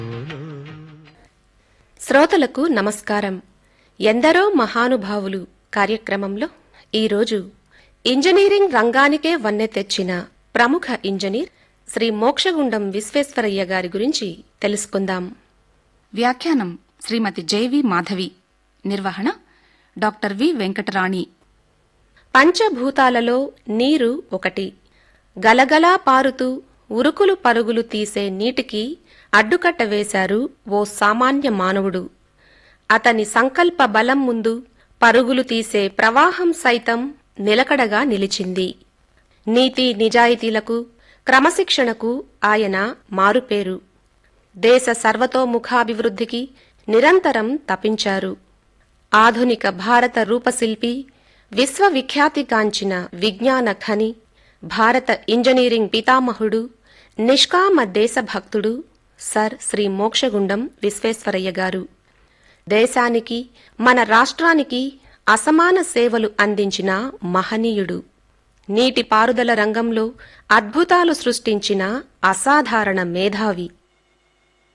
శ్రోతలకు నమస్కారం ఎందరో మహానుభావులు కార్యక్రమంలో ఈరోజు ఇంజనీరింగ్ రంగానికే వన్నె తెచ్చిన ప్రముఖ ఇంజనీర్ శ్రీ మోక్షగుండం విశ్వేశ్వరయ్య గారి గురించి తెలుసుకుందాం వ్యాఖ్యానం శ్రీమతి జేవి మాధవి నిర్వహణ డాక్టర్ వి వెంకటరాణి పంచభూతాలలో నీరు ఒకటి గలగలా పారుతూ ఉరుకులు పరుగులు తీసే నీటికి అడ్డుకట్ట వేశారు ఓ సామాన్య మానవుడు అతని సంకల్ప బలం ముందు పరుగులు తీసే ప్రవాహం సైతం నిలకడగా నిలిచింది నీతి నిజాయితీలకు క్రమశిక్షణకు ఆయన మారుపేరు దేశ సర్వతోముఖాభివృద్ధికి నిరంతరం తపించారు ఆధునిక భారత రూపశిల్పి విశ్వవిఖ్యాతిగాంచిన విజ్ఞాన ఖని భారత ఇంజనీరింగ్ పితామహుడు నిష్కామ దేశభక్తుడు సర్ శ్రీ మోక్షగుండం విశ్వేశ్వరయ్య గారు దేశానికి మన రాష్ట్రానికి అసమాన సేవలు అందించిన మహనీయుడు నీటిపారుదల రంగంలో అద్భుతాలు సృష్టించిన అసాధారణ మేధావి